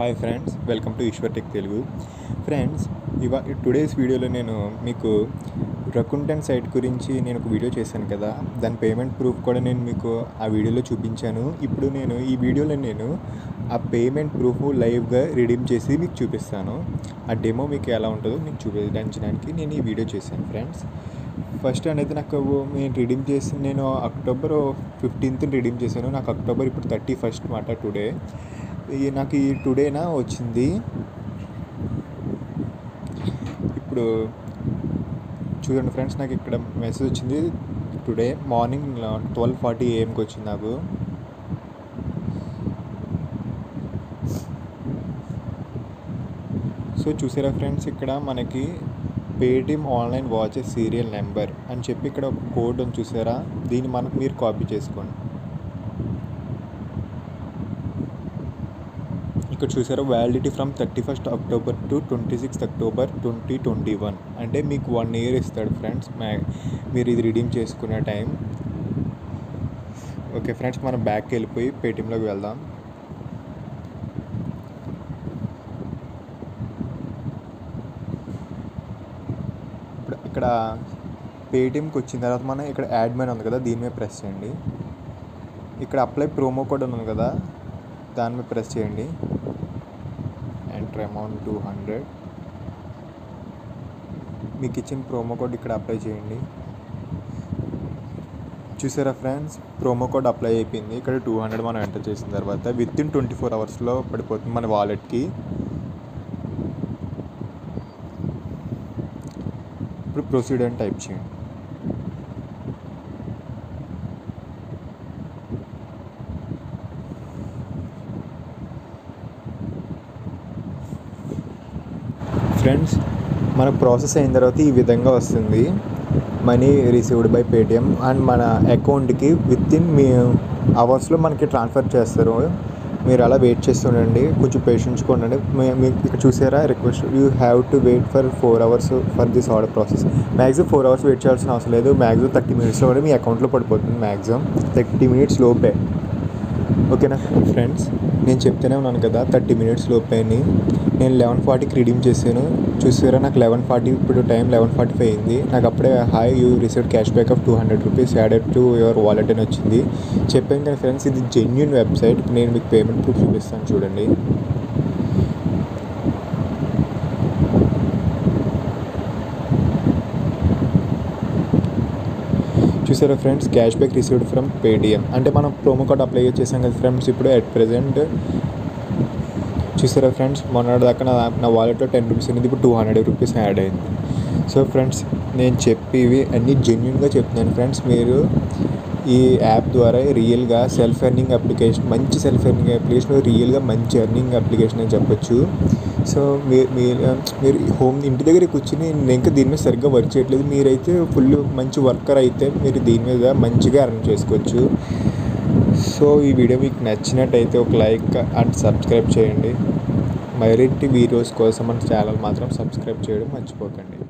hi friends welcome to Eshwar tech Telugu friends ఇవా today's వీడియోలో నేను మీకు రకుంటన్ సైట్ గురించి నేను ఒక వీడియో చేశాను కదా దాని పేమెంట్ ప్రూఫ్ కూడా నేను మీకు ఆ వీడియోలో చూపించాను ఇప్పుడు నేను ఈ వీడియోలో నేను ఆ పేమెంట్ ప్రూఫ్ లైవ్గా రిడీమ్ చేసి మీకు చూపిస్తాను ఆ డెమో మీకు ఎలా ఉంటుందో మీకు చూపించడానికి నేను ఈ వీడియో చేశాను ఫ్రెండ్స్ ఫస్ట్ అనేది నాకు నేను రిడీమ్ చేసి నేను అక్టోబర్ ఫిఫ్టీన్త్ రిడీమ్ చేశాను నాకు అక్టోబర్ ఇప్పుడు థర్టీ ఫస్ట్ మాట టుడే ఈ నాకు ఈ టుడేనా వచ్చింది ఇప్పుడు చూడండి ఫ్రెండ్స్ నాకు ఇక్కడ మెసేజ్ వచ్చింది టుడే మార్నింగ్ ట్వెల్వ్ ఫార్టీ ఏఎంకి వచ్చింది నాకు సో చూసారా ఫ్రెండ్స్ ఇక్కడ మనకి Paytm online watches serial number అని చెప్పి ఇక్కడ ఒక కోడ్ ఉంది చూసారా దీన్ని మనకు మీరు కాపీ చేసుకోండి ఇక్కడ చూసారా validity from thirty first October to twenty sixth October twenty twenty one అంటే మీకు వన్ ఇయర్ ఇస్తాడు ఫ్రెండ్స్ మ్యా మీరు ఇది రిడీమ్ చేసుకునే టైం ఓకే ఫ్రెండ్స్ మనం బ్యాక్కి వెళ్ళిపోయి పేటిఎంలోకి వెళ్దాం ఇప్పుడు ఇక్కడ పేటిఎంకి వచ్చిన తర్వాత మనం ఇక్కడ యాడ్ మైన్ ఉంది కదా దీని మీద ప్రెస్ చేయండి ఇక్కడ అప్లై ప్రోమో కోడ్ ఉంది కదా దాని మీద ప్రెస్ చేయండి ఎంటర్ అమౌంట్ టూ హండ్రెడ్ మీకు ఇచ్చిన ప్రోమో కోడ్ ఇక్కడ అప్లై చేయండి చూసారా ఫ్రెండ్స్ ప్రోమో కోడ్ అప్లై అయిపోయింది ఇక్కడ టూ హండ్రెడ్ మనం ఎంటర్ చేసిన తర్వాత విత్ ఇన్ ట్వంటీ ఫోర్ అవర్స్లో పడిపోతుంది మన వాలెట్కి ఇప్పుడు ప్రొసీడ్ అని టైప్ చేయండి ఫ్రెండ్స్ మన ప్రాసెస్ అయిన తర్వాత ఈ విధంగా వస్తుంది money received by Paytm and మన అకౌంట్కి విత్ ఇన్ మీ అవర్స్లో మనకి ట్రాన్స్ఫర్ చేస్తారు మీరు అలా వెయిట్ చేస్తుండండి కొంచెం పేషెన్స్ ఉండండి మీకు ఇక్కడ చూసారా request you have to wait for four hours for this order process maximum four hours wait చేయాల్సిన అవసరం లేదు మ్యాక్సిమం థర్టీ మినిట్స్లో కూడా మీ అకౌంట్లో పడిపోతుంది మ్యాక్సిమం థర్టీ మినిట్స్ లోపే ఓకేనా ఫ్రెండ్స్ నేను చెప్తూనే ఉన్నాను కదా థర్టీ మినిట్స్ లోపేని నేను లెవెన్ ఫార్టీకి రిడీమ్ చేశాను చూసారా నాకు లెవెన్ ఫార్టీ ఇప్పుడు టైం లెవెన్ ఫార్టీ ఫైవ్ అయింది నాకు అప్పుడే hi you received cash back of two hundred rupees added to your wallet అని వచ్చింది చెప్పాను కదా ఫ్రెండ్స్ ఇది జెన్యున్ వెబ్సైట్ నేను మీకు పేమెంట్ ప్రూఫ్ చూపిస్తాను చూడండి చూసారా friends cash back received from Paytm అంటే మనం ప్రోమో కోడ్ అప్లై చేసాం కదా ఫ్రెండ్స్ ఇప్పుడు అట్ ప్రెజెంట్ చూసారా ఫ్రెండ్స్ మొన్నటి దాకా నా నా వాలెట్లో టెన్ రూపీస్ అనేది ఇప్పుడు టూ హండ్రెడ్ రూపీస్ యాడ్ అయింది సో ఫ్రెండ్స్ నేను చెప్పేవి అన్నీ జెన్యున్గా చెప్తున్నాను ఫ్రెండ్స్ మీరు ఈ యాప్ ద్వారా రియల్గా సెల్ఫ్ ఎర్నింగ్ అప్లికేషన్ మంచి సెల్ఫ్ ఎర్నింగ్ అప్లికేషన్ రియల్గా మంచి ఎర్నింగ్ అప్లికేషన్ అని చెప్పొచ్చు సో మీరు మీరు మీరు హోమ్ ఇంటి దగ్గర కూర్చుని నేను ఇంకా దీని మీద సరిగ్గా వర్క్ చేయట్లేదు మీరైతే ఫుల్ మంచి వర్కర్ అయితే మీరు దీని మీద మంచిగా ఎర్న్ చేసుకోవచ్చు సో ఈ వీడియో మీకు నచ్చినట్టయితే ఒక లైక్ అండ్ సబ్స్క్రైబ్ చేయండి మరిన్ని వీడియోస్ కోసం మన ఛానల్ మాత్రం సబ్స్క్రైబ్ చేయడం మర్చిపోకండి